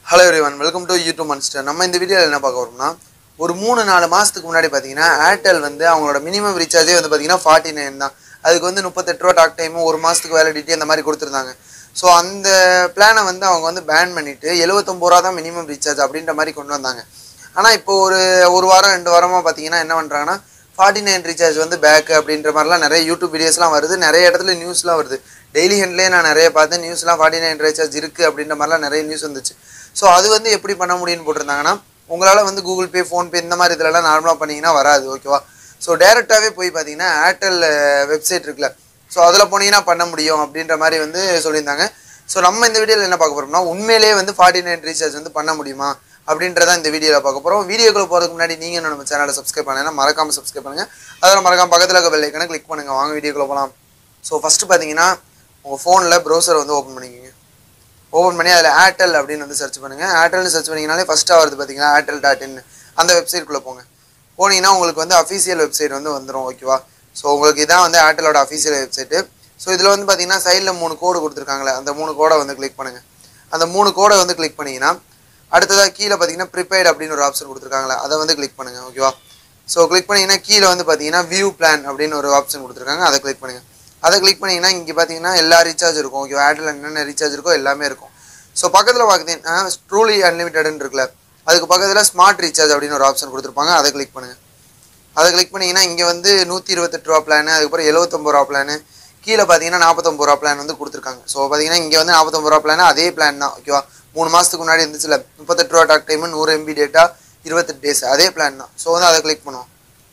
hello everyone welcome to YouTube monster நம்ம இந்த வீடியோவில் என்ன பார்க்க வரோம்னா ஒரு மூணு நாலு மாதத்துக்கு முன்னாடி பார்த்தீங்கன்னா ஏர்டெல் வந்து அவங்களோட மினிமம் ரீசார்ஜே வந்து பார்த்தீங்கன்னா ஃபார்ட்டி நைன் தான் அதுக்கு வந்து முப்பத்தெட்டு ரூபா டாக் டைமும் ஒரு மாதத்துக்கு வேலிடிட்டி அந்த மாதிரி கொடுத்துருந்தாங்க ஸோ அந்த பிளானை வந்து அவங்க வந்து பேன் பண்ணிட்டு எழுபத்தொம்பது ரூபா தான் மினிமம் ரீசார்ஜ் அப்படின்ற மாதிரி கொண்டு வந்தாங்க ஆனால் இப்போ ஒரு ஒரு வாரம் ரெண்டு வாரமாக பார்த்தீங்கன்னா என்ன பண்ணுறாங்கன்னா ஃபார்ட்டி நைன் ரீசார்ஜ் வந்து பேக் அப்படின்ற மாதிரிலாம் நிறைய யூடியூப் வீடியோஸ்லாம் வருது நிறைய இடத்துல நியூஸ்லாம் வருது டெய்லி ஹெண்ட்லேயே நான் நிறைய பார்த்தேன் நியூஸ்லாம் ஃபார்ட்டி நைன் ரீசார்ஜ் இருக்குது அப்படின்ற மாதிரிலாம் நிறைய நியூஸ் வந்துச்சு ஸோ அது வந்து எப்படி பண்ண முடியும்னு போட்டிருந்தாங்கன்னா உங்களால் வந்து கூகுள் பே ஃபோன்பே இந்த மாதிரி இதிலலாம் நார்மலாக பண்ணிங்கன்னா வராது ஓகேவா ஸோ டேரெக்டாகவே போய் பார்த்தீங்கன்னா ஏர்டெல் வெப்சைட் இருக்குல்ல ஸோ அதில் போனீங்கன்னா பண்ண முடியும் அப்படின்ற மாதிரி வந்து சொல்லியிருந்தாங்க ஸோ நம்ம இந்த வீடியோவில் என்ன பார்க்க போகிறோம்னா உண்மையிலேயே வந்து ஃபார்ட்டி நைன் ரீசார்ஜ் வந்து பண்ண முடியுமா அப்படின்றத இந்த வீடியோவில் பார்க்க போகிறோம் வீடியோக்குள்ள போகிறதுக்கு முன்னாடி நீங்கள் நம்ம சேனலை சப்ஸ்கிரைப் பண்ணலைன்னா மறக்காமல் சப்ஸ்கிரைப் பண்ணுங்கள் அதில் மறக்காம பக்கத்தில் இருக்க பெல் ஐக்கனை கிளிக் பண்ணுங்கள் வாங்க வீடியோக்குள்ள போகலாம் ஸோ ஃபஸ்ட்டு பார்த்தீங்கன்னா உங்கள் ஃபோனில் ப்ரௌசர் வந்து ஓப்பன் பண்ணிக்கோங்க ஓப்பன் பண்ணி அதில் ஏர்டெல் அப்படின்னு வந்து சர்ச் பண்ணுங்கள் ஏர்டெல்னு சர்ச் பண்ணிங்கனாலே ஃபஸ்ட்டாக வருது பார்த்தீங்கன்னா ஏர்டெல் டாட் இன் அந்த வெப்சைட்குள்ளே போங்க போனீங்கன்னா உங்களுக்கு வந்து அஃபீஷியல் வெப்சைட் வந்து வந்துடும் ஓகேவா ஸோ உங்களுக்கு இதான் வந்து ஏர்டெலோட அஃபீஷியல் வெப்சைட்டு ஸோ இதில் வந்து பார்த்தீங்கன்னா சைடில் மூணு கோடு கொடுத்துருக்காங்களே அந்த மூணு கோடை வந்து கிளிக் பண்ணுங்கள் அந்த மூணு கோடை வந்து கிளிக் பண்ணிங்கன்னா அடுத்ததாக கீழே பார்த்தீங்கன்னா ப்ரிபெய்ட் அப்படின்னு ஒரு ஆப்ஷன் கொடுத்துருக்காங்களே அதை வந்து கிளிக் பண்ணுங்கள் ஓகேவா ஸோ கிளிக் பண்ணிங்கன்னா கீழே வந்து பார்த்தீங்கன்னா வியூ பிளான் அப்படின்னு ஒரு ஆப்ஷன் கொடுத்துருக்காங்க அதை கிளிக் பண்ணுங்கள் அதை கிளிக் பண்ணிங்கன்னா இங்கே பார்த்தீங்கன்னா எல்லா ரீசார்ஜ் இருக்கும் ஓகே ஏர்டெல் என்னென்ன ரீசார்ஜ் இருக்கோ எல்லாமே இருக்கும் ஸோ பக்கத்தில் பார்த்தீங்கன்னா ட்ரூலி அன்லிமிட்டட்னு இருக்குல்ல அதுக்கு பக்கத்தில் ஸ்மார்ட் ரீசார்ஜ் அப்படின்னு ஒரு ஆப்ஷன் கொடுத்துருப்பாங்க அதை கிளிக் பண்ணுங்கள் அதை கிளிக் பண்ணிங்கன்னா இங்கே வந்து நூற்றி இருபத்தெட்டு ரூபா பிளான் அதுக்கப்புறம் எழுபத்தொம்பது ரூபா பிளான் கீழே பார்த்தீங்கன்னா நாற்பத்தொம்பது ரூபா பிளான் வந்து கொடுத்துருக்காங்க ஸோ பார்த்தீங்கன்னா இங்கே வந்து நாற்பத்தொம்பது ரூபா பிளான் அதே பிளான் தான் ஓகேவா மூணு மாதத்துக்கு முன்னாடி இருந்துச்சுல முப்பத்தெட்டு ரூபா டாக் டைமு நூறு எம்பி டேட்டா இருபத்தெட்டு டேஸ் அதே பிளான் தான் ஸோ வந்து அதை கிளிக் பண்ணுவோம்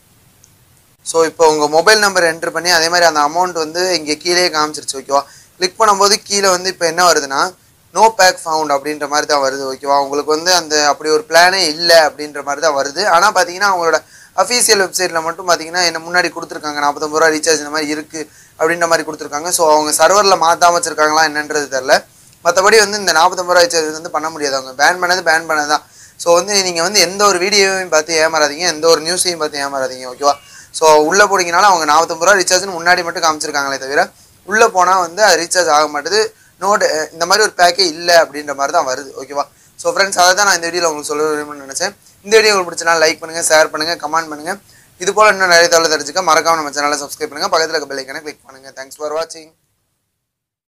ஸோ இப்போ உங்கள் மொபைல் நம்பர் என்ட்ரு பண்ணி அதே மாதிரி அந்த அமௌண்ட் வந்து இங்கே கீழே காமிச்சிருச்சு ஓகேவா கிளிக் பண்ணும்போது கீழே வந்து இப்போ என்ன வருதுன்னா நோ பேக் ஃபவுண்ட் அப்படின்ற மாதிரி தான் வருது ஓகேவா உங்களுக்கு வந்து அந்த அப்படி ஒரு பிளானே இல்லை அப்படின்ற மாதிரி தான் வருது ஆனால் பார்த்தீங்கன்னா அவங்களோட அஃபீஷியல் வெப்சைட்டில் மட்டும் பார்த்தீங்கன்னா என்ன முன்னாடி கொடுத்துருக்காங்க நாற்பத்தொம்பது ரூபா ரீசார்ஜ் இந்த மாதிரி இருக்குது அப்படின்ற மாதிரி கொடுத்துருக்காங்க ஸோ அவங்க சர்வரில் மாற்றாம வச்சிருக்காங்களா என்னன்றது தெரில மற்றபடி வந்து இந்த நாற்பத்தொம்பது ரூபா ரீசார்ஜ் வந்து பண்ண முடியாது அவங்க பேன் பண்ணது பேன் பண்ணது தான் ஸோ வந்து நீங்கள் வந்து எந்த ஒரு வீடியோவையும் பார்த்து ஏமாறாதீங்க எந்த ஒரு நியூஸையும் பார்த்து ஏமாறாதீங்க ஓகேவா ஸோ உள்ளே போனீங்கனாலும் அவங்க நாற்பத்தொம்பது ரூபா ரீசார்ஜ்னு முன்னாடி மட்டும் காமிச்சிருக்காங்களே தவிர உள்ளே போனால் வந்து அது ரீசார்ஜ் ஆக மாட்டுது நோட் இந்த மாதிரி ஒரு பேக்கே இல்லை அப்படின்ற மாதிரி தான் வருது ஓகேவா ஸோ ஃப்ரெண்ட்ஸ் அதை தான் நான் இந்த வீடியோவில் உங்களுக்கு சொல்ல விரும்பணும்னு நினச்சேன் இந்த வீடியோ உங்களுக்கு பிடிச்சனா லைக் பண்ணுங்கள் ஷேர் பண்ணுங்கள் கமெண்ட் பண்ணுங்கள் இது போல் இன்னும் நிறைய தகவல் தெரிஞ்சுக்க மறக்காம நம்ம சேனலை சப்ஸ்கிரைப் பண்ணுங்கள் பக்கத்தில் இருக்க பெல் ஐக்கனை கிளிக் பண்ணுங்கள் தேங்க்ஸ் ஃபார் வாட்சிங்